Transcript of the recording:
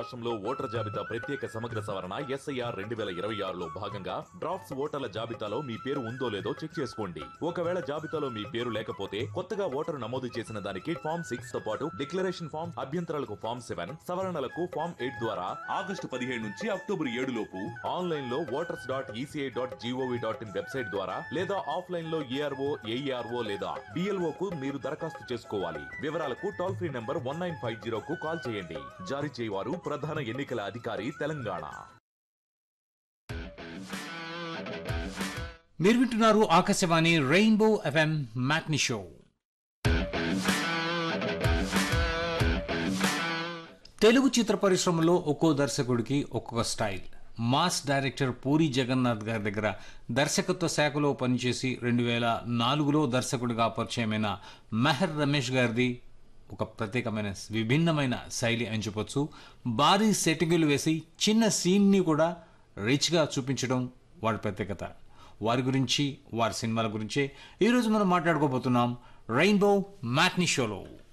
రాష్ట్రంలో ఓటర్ జాబితా ప్రత్యేక సమగ్ర సవరణ ఎస్ఐఆర్ రెండు వేల ఇరవై ఆరులో భాగంగా డ్రాఫ్ట్స్ ఓటర్ల జాబితాలో మీ పేరు ఉందో లేదో చెక్ చేసుకోండి ఒకవేళ జాబితాలో మీ పేరు లేకపోతే కొత్తగా ఓటరు నమోదు చేసిన దానికి ఫామ్ సిక్స్ తో పాటు డిక్లరేషన్ ఫామ్ అభ్యంతరాలకు ఫామ్ సెవెన్ సవరణలకు ఫామ్ ఎయిట్ ద్వారా ఆగస్టు పదిహేడు నుంచి అక్టోబర్ ఏడు లోపు ఆన్లైన్ లో voters dot ECI dot gov dot in website ద్వారా లేదా ఆఫ్లైన్ లో ఏఆర్ఓ ఏఈఆర్ఓ లేదా డిఎల్ఓ కు మీరు దరఖాస్తు చేసుకోవాలి వివరాలకు toll free number one nine five zero కు కాల్ చేయండి జారీ చేయవారు ప్రధాన ఎన్నికల అధికారి తెలంగాణ మీరు వింటున్నారు Akashvani rainbow FM matinee show Telugu చిత్ర పరిశ్రమలో ఒక్కో దర్శకుడికి ఒక్కొక్క style mass director Puri Jagannadh garu దగ్గర దర్శకత్వ శాఖలో పనిచేసి రెండు వేల నాలుగులో దర్శకుడిగా పరిచయమైన మెహర్ రమేష్ గారిది ఒక ప్రత్యేకమైన విభిన్నమైన శైలి అని చెప్పొచ్చు భారీ సెట్టింగులు వేసి చిన్న సీన్ని కూడా రిచ్గా చూపించడం వాడి ప్రత్యేకత వారి గురించి వారి సినిమాల గురించే ఈరోజు మనం మాట్లాడుకోబోతున్నాం రెయిన్బో మ్యాట్నీ షోలో